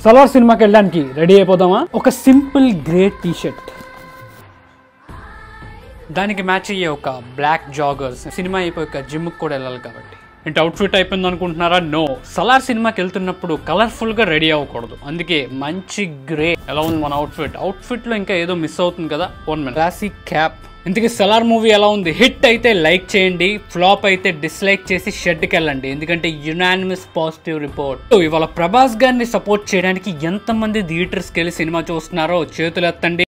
సలార్ సినిమాకి వెళ్ళడానికి రెడీ అయిపోదామా ఒక సింపుల్ గ్రే టీ షర్ట్ దానికి మ్యాచ్ అయ్యే ఒక బ్లాక్ జాగర్స్ సినిమా అయిపోయాక జిమ్కి కూడా వెళ్ళాలి కాబట్టి ఏంటి అవుట్ఫిట్ అయిపోయింది అనుకుంటున్నారా నో సలార్ సినిమాకి వెళ్తున్నప్పుడు కలర్ఫుల్ గా రెడీ అవ్వకూడదు అందుకే మంచి గ్రే ఎలా ఉంది మన అవుట్ఫిట్ అవుట్ఫిట్ లో ఇంకా ఏదో మిస్ అవుతుంది కదా వన్ మినిట్ క్లాసిక్ క్యాప్ ఇంతకీ సలార్ మూవీ ఎలా ఉంది హిట్ అయితే లైక్ చేయండి ఫ్లాప్ అయితే డిస్లైక్ చేసి షెడ్కి వెళ్ళండి ఎందుకంటే యునానిమస్ పాజిటివ్ రిపోర్ట్ ఇవాళ ప్రభాస్ గారిని సపోర్ట్ చేయడానికి ఎంతమంది థియేటర్స్కి వెళ్ళి సినిమా చూస్తున్నారో చేతులు ఎత్తండి